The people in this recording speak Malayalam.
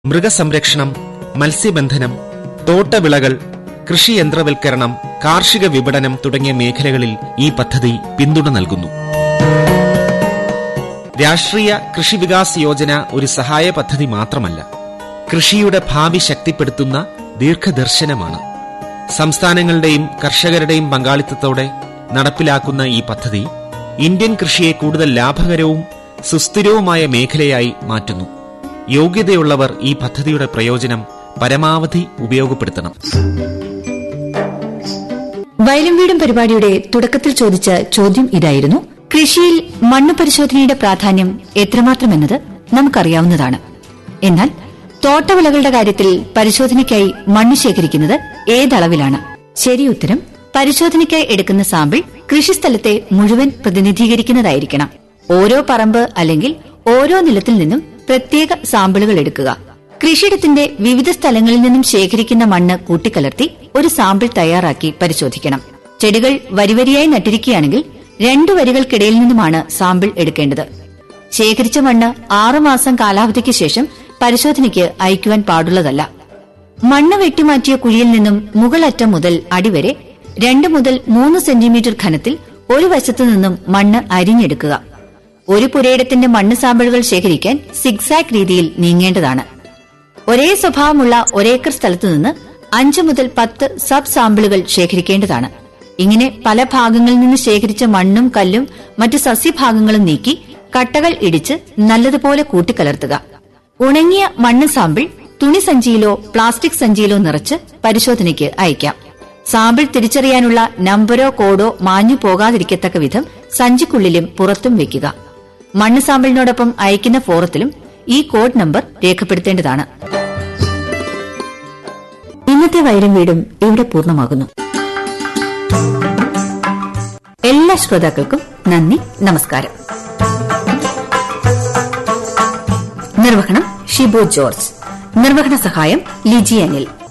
മൃഗസംരക്ഷണം മത്സ്യബന്ധനം തോട്ടവിളകൾ കൃഷിയന്ത്രവൽക്കരണം കാർഷിക വിപണനം തുടങ്ങിയ മേഖലകളിൽ ഈ പദ്ധതി പിന്തുണ നൽകുന്നു രാഷ്ട്രീയ കൃഷി വികാസ് യോജന ഒരു സഹായ പദ്ധതി മാത്രമല്ല കൃഷിയുടെ ഭാവി ശക്തിപ്പെടുത്തുന്ന ദീർഘദർശനമാണ് സംസ്ഥാനങ്ങളുടെയും കർഷകരുടെയും പങ്കാളിത്തത്തോടെ നടപ്പിലാക്കുന്ന ഈ പദ്ധതി ഇന്ത്യൻ കൃഷിയെ കൂടുതൽ ലാഭകരവും സുസ്ഥിരവുമായ മേഖലയായി മാറ്റുന്നു യോഗ്യതയുള്ളവർ ഈ പദ്ധതിയുടെ പ്രയോജനം പരമാവധി ഉപയോഗപ്പെടുത്തണം വയലും വീടും പരിപാടിയുടെ തുടക്കത്തിൽ ചോദിച്ച ചോദ്യം ഇതായിരുന്നു കൃഷിയിൽ മണ്ണ് പരിശോധനയുടെ പ്രാധാന്യം എത്രമാത്രമെന്നത് നമുക്കറിയാവുന്നതാണ് എന്നാൽ തോട്ടവിളകളുടെ കാര്യത്തിൽ പരിശോധനയ്ക്കായി മണ്ണ് ശേഖരിക്കുന്നത് ഏതളവിലാണ് ശരി ഉത്തരം പരിശോധനയ്ക്കായി എടുക്കുന്ന സാമ്പിൾ കൃഷിസ്ഥലത്തെ മുഴുവൻ പ്രതിനിധീകരിക്കുന്നതായിരിക്കണം ഓരോ പറമ്പ് അല്ലെങ്കിൽ ഓരോ നിലത്തിൽ നിന്നും പ്രത്യേക സാമ്പിളുകൾ എടുക്കുക കൃഷിയിടത്തിന്റെ വിവിധ സ്ഥലങ്ങളിൽ നിന്നും ശേഖരിക്കുന്ന മണ്ണ് കൂട്ടിക്കലർത്തി ഒരു സാമ്പിൾ തയ്യാറാക്കി പരിശോധിക്കണം ചെടികൾ വരിവരിയായി നട്ടിരിക്കുകയാണെങ്കിൽ രണ്ടു വരികൾക്കിടയിൽ നിന്നുമാണ് സാമ്പിൾ എടുക്കേണ്ടത് ശേഖരിച്ച മണ്ണ് ആറുമാസം കാലാവധിക്ക് ശേഷം പരിശോധനയ്ക്ക് അയക്കുവാൻ പാടുള്ളതല്ല മണ്ണ് വെട്ടിമാറ്റിയ കുഴിയിൽ നിന്നും മുകളറ്റം മുതൽ അടിവരെ രണ്ട് മുതൽ മൂന്ന് സെന്റിമീറ്റർ ഘനത്തിൽ ഒരു വശത്തു നിന്നും മണ്ണ് അരിഞ്ഞെടുക്കുക ഒരു പുരയിടത്തിന്റെ മണ്ണ് സാമ്പിളുകൾ ശേഖരിക്കാൻ സിഗ്സാക് രീതിയിൽ നീങ്ങേണ്ടതാണ് ഒരേ സ്വഭാവമുള്ള ഒരേക്കർ സ്ഥലത്തു നിന്ന് അഞ്ച് മുതൽ പത്ത് സബ് സാമ്പിളുകൾ ശേഖരിക്കേണ്ടതാണ് ഇങ്ങനെ പല ഭാഗങ്ങളിൽ നിന്ന് ശേഖരിച്ച മണ്ണും കല്ലും മറ്റു സസ്യഭാഗങ്ങളും നീക്കി കട്ടകൾ ഇടിച്ച് നല്ലതുപോലെ കൂട്ടിക്കലർത്തുക ഉണങ്ങിയ മണ്ണ് സാമ്പിൾ തുണി സഞ്ചിയിലോ പ്ലാസ്റ്റിക് സഞ്ചിയിലോ നിറച്ച് പരിശോധനയ്ക്ക് അയക്കാം സാമ്പിൾ തിരിച്ചറിയാനുള്ള നമ്പരോ കോഡോ മാഞ്ഞു പോകാതിരിക്കത്തക്ക വിധം സഞ്ചിക്കുള്ളിലും പുറത്തും വെക്കുക മണ്ണ് സാമ്പിളിനോടൊപ്പം അയക്കുന്ന ഫോറത്തിലും ഈ കോഡ് നമ്പർ രേഖപ്പെടുത്തേണ്ടതാണ് ഇന്നത്തെ വയലും വീടും ഇവിടെ പൂർണ്ണമാകുന്നു എല്ലാ ശ്രോതാക്കൾക്കും നന്ദി നമസ്കാരം നിർവഹണം ഷിബു ജോർജ് നിർവഹണ സഹായം ലിജി അനിൽ